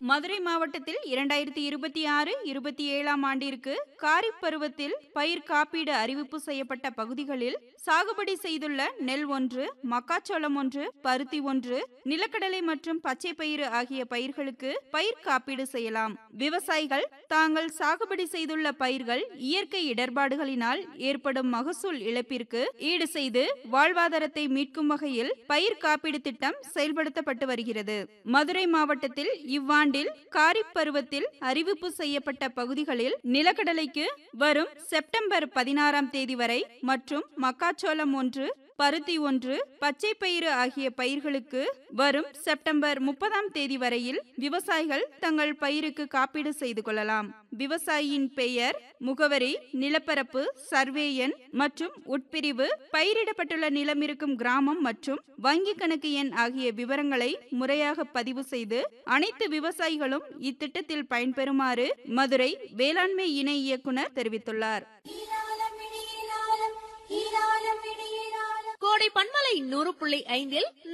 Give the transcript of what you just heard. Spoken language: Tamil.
மதுரை மாவட்டத்தில் இரண்டாயிரத்தி இருபத்தி ஆறு இருபத்தி ஏழாம் ஆண்டிற்கு காரிப் பருவத்தில் பயிர் காப்பீடு அறிவிப்பு செய்யப்பட்ட பகுதிகளில் சாகுபடி செய்துள்ள நெல் ஒன்று மக்காச்சோளம் ஒன்று பருத்தி ஒன்று நிலக்கடலை மற்றும் பச்சை பயிறு ஆகிய பயிர்களுக்கு பயிர் காப்பீடு செய்யலாம் விவசாயிகள் தாங்கள் சாகுபடி செய்துள்ள பயிர்கள் இயற்கை இடர்பாடுகளினால் ஏற்படும் மகசூல் இழப்பிற்கு ஈடு செய்து வாழ்வாதாரத்தை மீட்கும் வகையில் பயிர் காப்பீடு திட்டம் செயல்படுத்தப்பட்டு வருகிறது மதுரை மாவட்டத்தில் இவ்வாண்டில் காரிப் பருவத்தில் அறிவிப்பு செய்யப்பட்ட பகுதிகளில் நிலக்கடலைக்கு வரும் செப்டம்பர் பதினாறாம் தேதி வரை மற்றும் மக்காச்சோளம் ஒன்று பருத்தி ஒன்று பச்சை பயிறு ஆகிய பயிர்களுக்கு வரும் செப்டம்பர் முப்பதாம் தேதி வரையில் விவசாயிகள் தங்கள் பயிருக்கு காப்பீடு செய்து கொள்ளலாம் விவசாயியின் பெயர் முகவரி நிலப்பரப்பு சர்வே எண் மற்றும் உட்பிரிவு பயிரிடப்பட்டுள்ள நிலம் இருக்கும் கிராமம் மற்றும் வங்கி கணக்கு எண் ஆகிய விவரங்களை முறையாக பதிவு செய்து அனைத்து விவசாயிகளும் இத்திட்டத்தில் பயன்பெறுமாறு மதுரை வேளாண்மை இணை இயக்குனர் தெரிவித்துள்ளார் கோடை பண்பலை நூறு புள்ளி ஐந்தில்